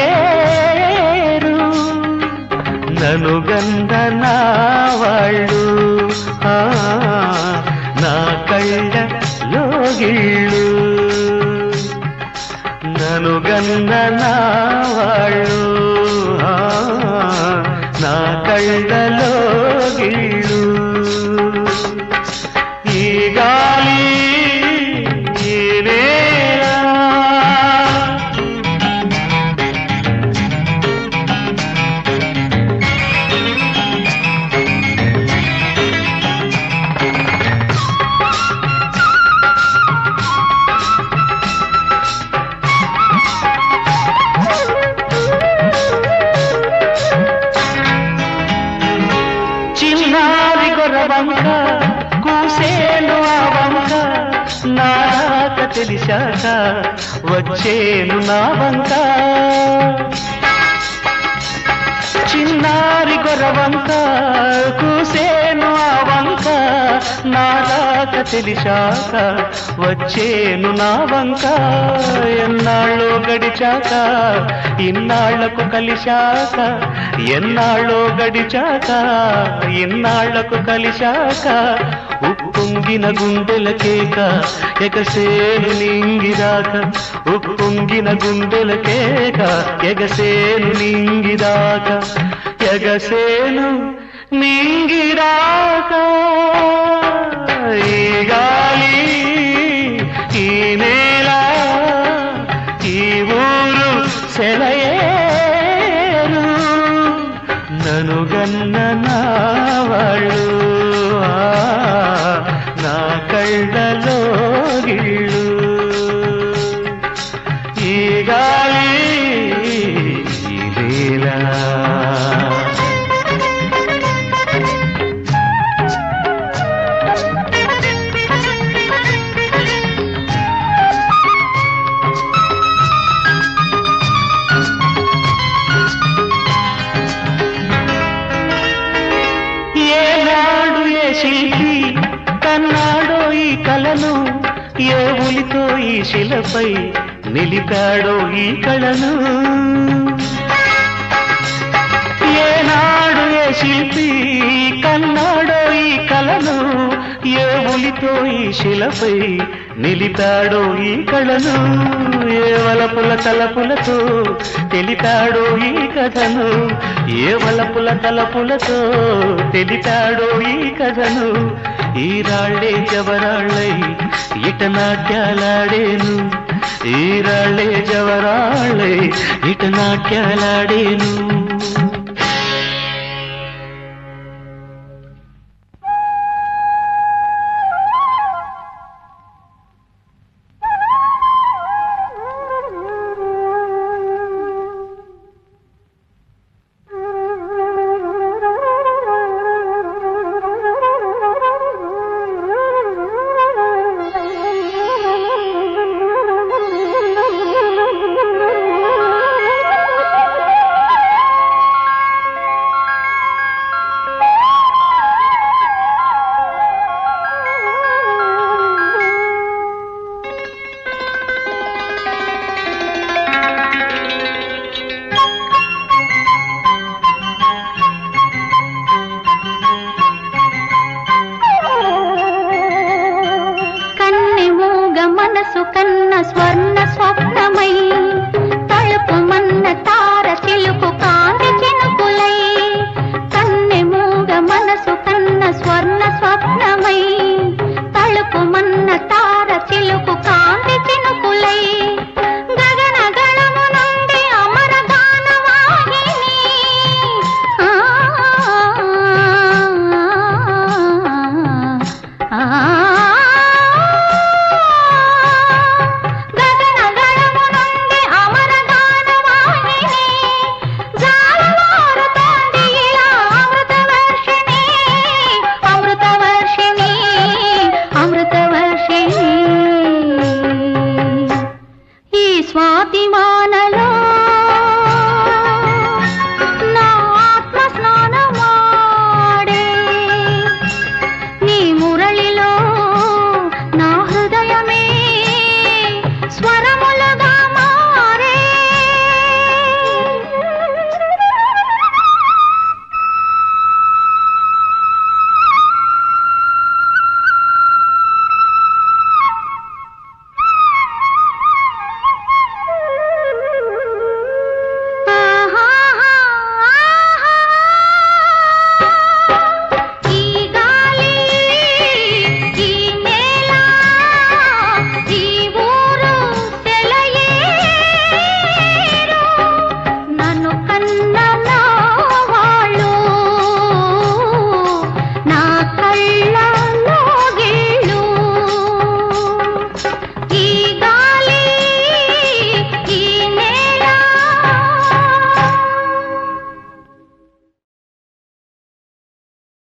లేరు నను గంధ నా వాళ్ళు ఆ, నా కళ్ళ లోగిళ్ళు నను గంధ నా వాళ్ళు ఆ, నా కళ్ళలో గిళ్ళు ఈ గాలి ఈ నేల చిన్నారి గొర్రవంక కూసేను ఆ వంక నాక తెలిసాక వచ్చేను నా వంక చిన్నారి గొర్రవంక కూసేను ఆ వంక నాక తెలిసాక వచ్చేను నా వంక ఎన్నాళ్ళో గడిచాక ఇన్నాళ్లకు కలిశాక ఎన్నాళ్ళో గడిచాక ఇన్నాళ్లకు కలిశాక ఉప్పొంగిన గుండెల కేక ఎగసేను నింగిరాక ఉప్పొంగిన గుండెల కేక ఎగసేను నింగిరాక ఎగసేను నింగిరాక ఈ గాలి ఈ నేల ఈ ఊరు సెలయేరు నను గన్న నా వాళ్ళు ఆ, నా కళ్ళలో గిళ్ళు ఈ గాలి ఈ నేల ఏనాడు ఏ శిల్పి కన్నాడో ఈ కళను ఏ ఉలితో ఈ శిలపై నిలిపాడో ఈ కళను ఏనాడు ఏ శిల్పి కన్నాడో ఈ కళను ఏ ఉలితో ఈ శిలపై నిలిపాడో ఈ కళను ఏ వలపుల తలపులతో తెలిపాడో ఈ కథను ఏ వలపుల తలపులతో తెలిపాడో ఈ కథను ఈ రాళ్ళే జవరాళ్ళై ఇట నాట్యాలాడేను ఈ రాళ్ళే జవరాళ్ళై ఇట నాట్యాలాడేను